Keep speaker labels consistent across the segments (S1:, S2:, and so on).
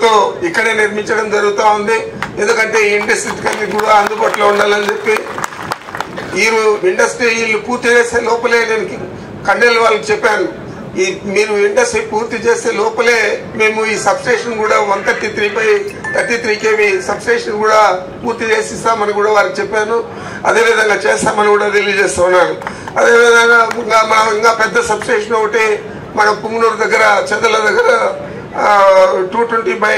S1: ఇండస్ట్రీలో ఇక్కడే నిర్మించడం జరుగుతూ ఉంది ఎందుకంటే ఈ ఇండస్ట్రీ కూడా అందుబాటులో ఉండాలని చెప్పి ఈ ఇండస్ట్రీలు పూర్తి చేసే లోపలే నేను కండెల వాళ్ళకి చెప్పాను ఈ మీరు ఇండస్ట్రీ పూర్తి చేసే లోపలే మేము ఈ సబ్స్టేషన్ కూడా one thirty three by thirty three KV substation కూడా పూర్తి చేసి ఇస్తామని కూడా వారికి చెప్పాను అదేవిధంగా చేస్తామని కూడా తెలియజేస్తున్నాను అదేవిధంగా ఇంకా మనం ఇంకా పెద్ద సబ్స్టేషన్ ఒకటి మన పుంగనూరు దగ్గర చెదల దగ్గర two twenty by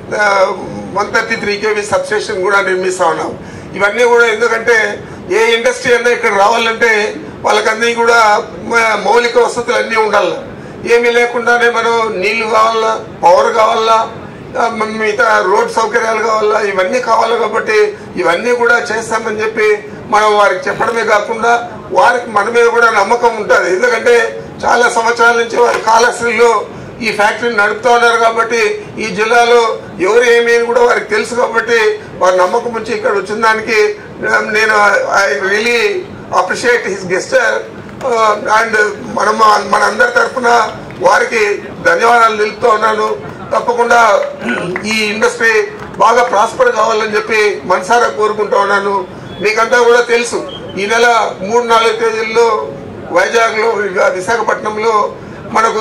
S1: one thirty three KV substation కూడా నిర్మిస్తా ఉన్నాం ఇవన్నీ కూడా ఎందుకంటే ఏ ఇండస్ట్రీ అన్నా ఇక్కడ రావాలంటే వాళ్ళకన్నీ కూడా మ- మౌలిక వసతులు అన్నీ ఉండాలి ఏమీ లేకుండానే మనం నీళ్లు కావాలా పవర్ కావాలా ఆ, మ- మిగతా రోడ్ సౌకర్యాలు కావాలా ఇవన్నీ కావాలి కాబట్టి ఇవన్నీ కూడా చేస్తామని చెప్పి మనం వారికి చెప్పడమే కాకుండా వారికి మన మీద కూడా నమ్మకం ఉంటుంది ఎందుకంటే చాలా సంవత్సరాల నుంచి వారి కాళశ్రీలో ఈ ఫ్యాక్టరీని నడుపుతా ఉన్నారు కాబట్టి ఈ జిల్లాలో ఎవరు ఏమి అని కూడా వారికి తెలుసు కాబట్టి వారి నమ్మకం నుంచి ఇక్కడ వచ్చిన దానికి ఆ, నేను I really appreciate his gesture and మనం మన అందరి తరఫున వారికి ధన్యవాదాలు తెలుపుతూ ఉన్నాను తప్పకుండా ఈ ఇండస్ట్రీ బాగా ప్రాస్పర్ కావాలని చెప్పి మనసారా కోరుకుంటూ ఉన్నాను మీకంతా కూడా తెలుసు ఈ నెల మూడు నాలుగు తేదీల్లో వైజాగ్లో ఇక విశాఖపట్నంలో మనకు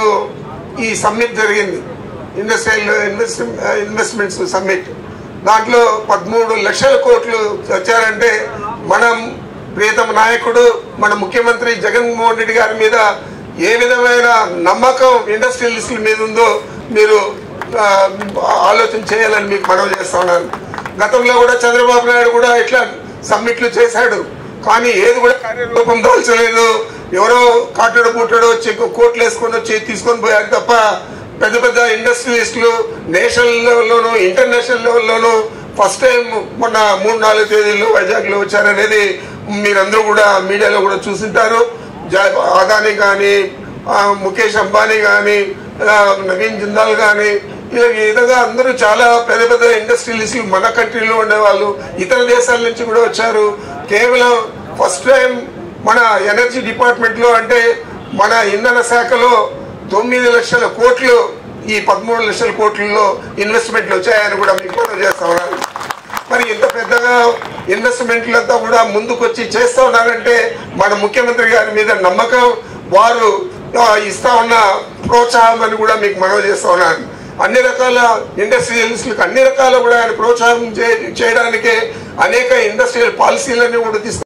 S1: ఈ సమ్మిట్ జరిగింది ఇండస్ట్రియల్ ఇన్వెస్ట్ ఇన్వెస్ట్మెంట్స్ సమ్మిట్ దాంట్లో పదమూడు లక్షల కోట్లు వచ్చారంటే మనం ప్రియతమ నాయకుడు మన ముఖ్యమంత్రి జగన్మోహన్ రెడ్డి గారి మీద ఏ విధమైన నమ్మకం ఇండస్ట్రియలిస్టుల మీద ఉందో మీరు ఆ, ఆలోచన చేయాలని మీకు మనవి చేస్తా ఉన్నాను గతంలో కూడా చంద్రబాబు నాయుడు కూడా ఇట్లా సమ్మిట్లు చేశాడు కానీ ఏది కూడా కార్యరూపం దాల్చలేదు ఎవరో కాటుడు పుట్టడు చెక్కు కోట్లు వేసుకొని వచ్చి తీసుకొని పోయారు తప్ప పెద్ద పెద్ద ఇండస్ట్రియలిస్టులు నేషనల్ లెవెల్లోనూ ఇంటర్నేషనల్ లెవెల్లోనూ ఫస్ట్ టైం మొన్న మూడు నాలుగు తేదీల్లో వైజాగ్లో వచ్చారనేది మీరందరూ కూడా మీడియాలో కూడా చూసింటారు జా- అదానీ కానీ ముఖేష్ అంబానీ కానీ నవీన్ జిందాల్ కానీ ఈ విధంగా అందరూ చాలా పెద్ద పెద్ద ఇండస్ట్రియలిస్టులు మన కంట్రీలో ఉండేవాళ్ళు ఇతర దేశాల నుంచి కూడా వచ్చారు కేవలం ఫస్ట్ టైం మన ఎనర్జీ డిపార్ట్మెంట్ లో అంటే మన ఇంధన శాఖలో తొమ్మిది లక్షల కోట్లు ఈ పదమూడు లక్షల కోట్లలో ఇన్వెస్ట్మెంట్లు వచ్చాయని కూడా మీకు మనం చేస్తా ఉన్నాను మరి ఇంత పెద్దగా ఇన్వెస్ట్మెంట్లంతా కూడా ముందుకొచ్చి చేస్తా ఉన్నారంటే మన ముఖ్యమంత్రి గారి మీద నమ్మకం వారు ఆ, ఇస్తా ఉన్న ప్రోత్సాహం అని కూడా మీకు మనవి చేస్తా ఉన్నాను అన్ని రకాల ఇండస్ట్రియలిస్టులకు అన్ని రకాల కూడా ఆయన ప్రోత్సాహం చే- చేయడానికే అనేక ఇండస్ట్రియల్ పాలసీలన్నీ కూడా తీసుకు